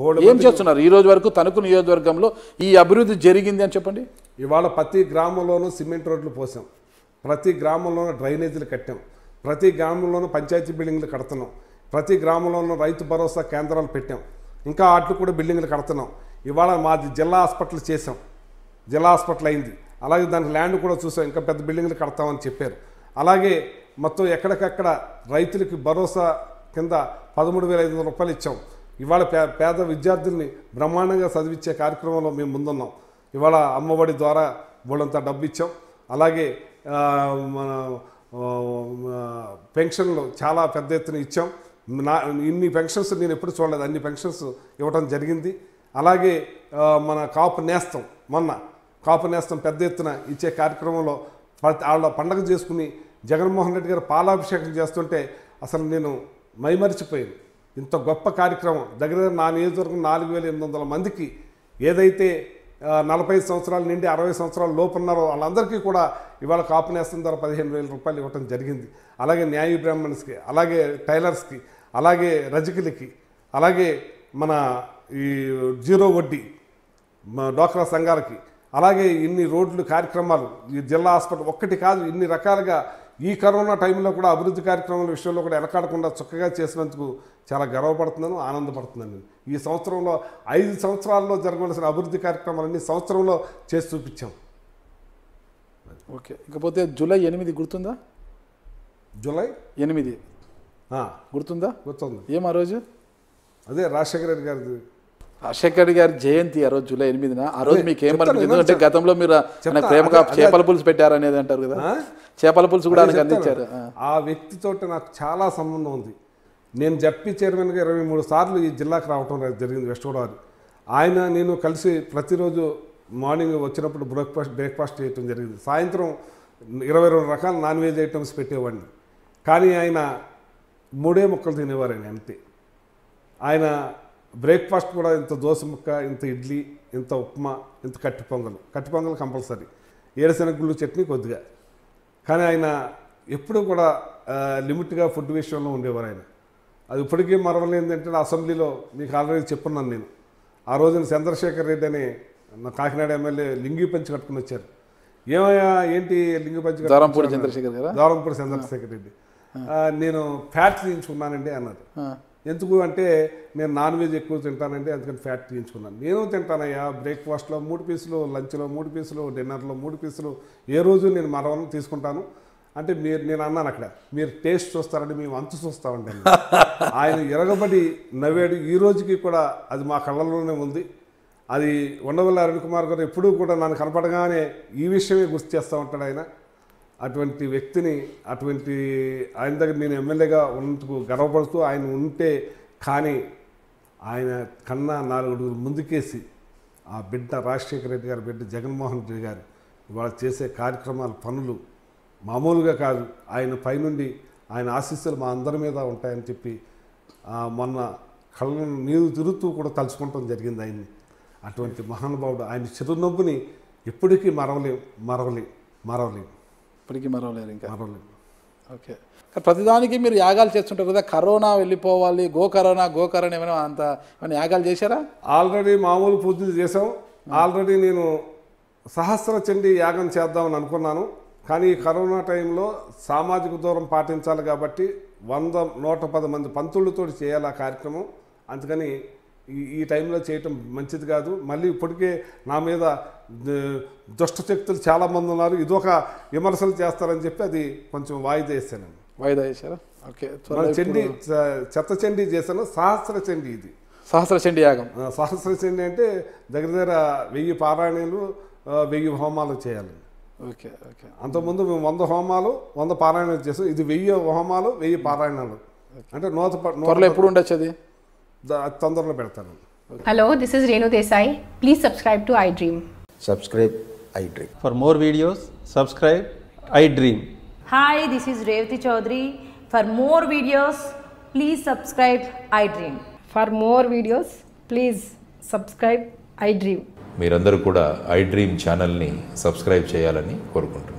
Board ఏం చేస్తున్నారు ఈ రోజు వరకు తణుకు నియోజకవర్గంలో ఈ అభివృద్ధి జరిగింది అని చెప్పండి ఇవాళ ప్రతి గ్రామంలోనూ సిమెంట్ రోడ్లు పోసాం ప్రతి గ్రామంలోనూ డ్రైనేజీలు కట్టాం ప్రతి గ్రామంలోనూ పంచాయతీ బిల్డింగ్లు కడుతున్నాం ప్రతి గ్రామంలోనూ రైతు భరోసా కేంద్రాలు పెట్టాం ఇంకా వాటిలో కూడా బిల్డింగ్లు కడుతున్నాం ఇవాళ మాది జిల్లా హాస్పిటల్ చేసాం జిల్లా హాస్పిటల్ అయింది అలాగే దానికి ల్యాండ్ కూడా చూసాం ఇంకా పెద్ద బిల్డింగ్లు కడతామని చెప్పారు అలాగే మొత్తం ఎక్కడికక్కడ రైతులకి భరోసా కింద పదమూడు వేల ఐదు వందల రూపాయలు ఇచ్చాం ఇవాళ పే పేద విద్యార్థుల్ని బ్రహ్మాండంగా చదివించే కార్యక్రమంలో మేము ముందున్నాం ఇవాళ అమ్మఒడి ద్వారా బోళ్ళంతా డబ్బు ఇచ్చాం అలాగే ఆ, మన ఆ, పెన్షన్లు చాలా పెద్ద ఎత్తున ఇచ్చాం నా ఇన్ని పెన్షన్స్ నేను ఎప్పుడు చూడలేదు అన్ని పెన్షన్స్ ఇవ్వడం జరిగింది అలాగే ఆ, మన కాపు నేస్తం మొన్న కాపు నేస్తం పెద్ద ఎత్తున ఇచ్చే కార్యక్రమంలో ప్రతి వాళ్ళ పండగ చేసుకుని జగన్మోహన్ రెడ్డి గారు పాలాభిషేకం చేస్తుంటే అసలు నేను మైమరిచిపోయాను ఇంత గొప్ప కార్యక్రమం దగ్గర దగ్గర నా నియోజకవర్గం నాలుగు వేల ఎనిమిది వందల మందికి ఏదైతే ఆ, నలభై సంవత్సరాల నుండి అరవై సంవత్సరాల లోపు ఉన్నారో వాళ్ళందరికీ కూడా ఇవాళ కాపు నేస్తం ధర పదిహేను వేల రూపాయలు ఇవ్వటం జరిగింది అలాగే న్యాయ బ్రాహ్మణ్స్కి అలాగే టైలర్స్కి అలాగే రజకులకి అలాగే మన ఈ జీరో వడ్డీ మా డ్వాక్రా సంఘాలకి అలాగే ఇన్ని రోడ్లు కార్యక్రమాలు ఈ జిల్లా హాస్పిటల్ ఒక్కటి కాదు ఇన్ని రకాలుగా ఈ కరోనా టైంలో కూడా అభివృద్ధి కార్యక్రమాల విషయంలో కూడా వెనకాడకుండా చక్కగా చేసినందుకు చాలా గర్వపడుతున్నాను ఆనందపడుతున్నాను నేను ఈ సంవత్సరంలో ఐదు సంవత్సరాల్లో జరగవలసిన అభివృద్ధి కార్యక్రమాలన్నీ సంవత్సరంలో చేసి చూపించాం ఓకే ఇకపోతే జూలై ఎనిమిది గుర్తుందా జూలై ఎనిమిది ఆ, గుర్తుందా గుర్తుంది ఏం ఆ రోజు అదే రాజశేఖర రెడ్డి గారిది రాజశేఖర్ రెడ్డి గారి జయంతి ఆ రోజు జూలై ఎనిమిదిన ఆ రోజు అదే, మీకు ఏం చెప్తాను, అనిపించింది ఎందుకంటే వినండి గతంలో మీరు ఆయన చెప్తా, ప్రేమగా అదే, అదే. చేపల పులుసు పెట్టారు అనేది అంటారు కదా ఆ? చేపల పులుసు కూడా అదే ఆయనకు చెప్తాను. అందించారు ఆ. ఆ వ్యక్తితోటి నాకు చాలా సంబంధం ఉంది నేను జడ్పీ చైర్మన్గా ఇరవై మూడు సార్లు ఈ జిల్లాకు రావటం జరిగింది వెస్ట్ గోదావరి ఆయన నేను కలిసి ప్రతిరోజు మార్నింగ్ వచ్చినప్పుడు బ్రేక్ఫాస్ట్ బ్రేక్ఫాస్ట్ చేయటం జరిగింది సాయంత్రం ఇరవై రెండు రకాల నాన్ వెజ్ ఐటమ్స్ పెట్టేవాడిని కానీ ఆయన మూడే ముక్కలు తినేవారు ఆయన అంతే ఆయన బ్రేక్ఫాస్ట్ కూడా ఇంత దోశ ముక్క ఇంత ఇడ్లీ ఇంత ఉప్మా ఇంత కట్టి పొంగల్ కట్టి పొంగల్ కంపల్సరీ ఏడుశనగ గుళ్ళు చట్నీ కొద్దిగా కానీ ఆయన ఎప్పుడు కూడా ఆ, లిమిట్గా ఫుడ్ విషయంలో ఉండేవారు ఆయన అది ఇప్పటికీ మరవలేదు ఏంటంటే అసెంబ్లీలో మీకు ఆల్రెడీ చెప్పున్నాను నేను ఆ రోజున చంద్రశేఖర్ రెడ్డి అని నా కాకినాడ ఎమ్మెల్యే లింగి పంచి కట్టుకుని వచ్చారు ఏమయ్యా ఏంటి లింగి పంచి కట్టుకుని దూరంపూడి వచ్చారు అన్నారు. చంద్రశేఖర్ గారా? దూరంపూడి చంద్రశేఖర్ రెడ్డి ఆ, నేను ఫ్యాట్ తీయించుకున్నానండి అన్నారు ఆ. ఎందుకు అంటే నేను నాన్ వెజ్ ఎక్కువ తింటానంటే అందుకని ఫ్యాట్ తీయించుకున్నాను నేను తింటానయ్యా బ్రేక్ఫాస్ట్లో మూడు పీసులు లంచ్లో మూడు పీసులు డిన్నర్లో మూడు పీసులు ఏ రోజు నేను మరవను తీసుకుంటాను అంటే మీరు నేను అన్నాను అక్కడ మీరు టేస్ట్ చూస్తారంటే మేము అంతు చూస్తామండి అన్నాను. ఆయన ఎరగబడి నవ్వాడు ఈ రోజుకి కూడా అది మా కళ్ళల్లోనే ఉంది అది ఉండవల్లి అరుణ్ కుమార్ గారు ఎప్పుడూ కూడా నన్ను కనపడగానే ఈ విషయమే గుర్తు చేస్తూ ఉంటాడు ఆయన అటువంటి వ్యక్తిని అటువంటి ఆయన దగ్గర నేను ఎమ్మెల్యేగా ఉన్నందుకు గర్వపడుతూ ఆయన ఉంటే కానీ ఆయన కన్నా నాలుగు ముందుకేసి ఆ బిడ్డ రాజశేఖర రెడ్డి గారి బిడ్డ జగన్మోహన్ రెడ్డి గారు ఇవాళ చేసే కార్యక్రమాల పనులు మామూలుగా కాదు ఆయన పైనుండి ఆయన ఆశీస్సులు మా అందరి మీద ఉంటాయని చెప్పి ఆ, మొన్న కళ్ళను నీరు తిరుగుతూ కూడా తలుచుకోవటం జరిగింది ఆయన్ని అటువంటి మహానుభావుడు ఆయన చిరునవ్వుని ఎప్పటికీ మరవలేం మరవలేం మరవలేం ఇప్పటికీ మరవలేరు ఇంకా మరవలేం ఓకే కానీ ప్రతిదానికి మీరు యాగాలు చేస్తుంటారు కదా కరోనా వెళ్ళిపోవాలి గో కరోనా గో కరోనా ఏమైనా అంత ఏమైనా యాగాలు చేశారా ఆల్రెడీ మామూలు పూజలు చేసాం ఆల్రెడీ నేను సహస్ర చండీ యాగం చేద్దామని అనుకున్నాను కానీ ఈ కరోనా టైంలో సామాజిక దూరం పాటించాలి కాబట్టి వంద నూట పది మంది పంతులతో చేయాలి ఆ కార్యక్రమం అందుకని ఈ ఈ టైంలో చేయటం మంచిది కాదు మళ్ళీ ఇప్పటికే నా మీద ద- దుష్ట శక్తులు చాలామంది ఉన్నారు ఇదొక విమర్శలు చేస్తారని చెప్పి అది కొంచెం వాయిదా వేసాను వాయిదా చేశారా ఓకే మన త్వరలో చండీ ఇప్పుడు చ- చెత్త చండీ చేశాను సహస్ర చండీ ఇది సహస్ర చండీ యాగం ఆ, సహస్ర చండీ అంటే దగ్గర దగ్గర వెయ్యి పారాయణలు ఆ, వెయ్యి హోమాలు చేయాలి ఓకే ఓకే అంతకుముందు మేము వంద హోమాలు వంద పారాయణాలు చేసాం ఇది వెయ్యి హోమాలు వెయ్యి పారాయణాలు అంటే నూత ప- నూట త్వరలో ఎప్పుడు ఉండొచ్చు అది ద- తొందరలో పెడతాను Hello, this is Renu Desai. Please subscribe to iDream. subscribe iDream. For more videos, subscribe I Dream. Hi, this is Revati Chaudhary. For more videos, please subscribe iDream. For more videos, please subscribe iDream. మీరందరూ కూడా I dream ఛానల్ని subscribe చేయాలని కోరుకుంటున్నాను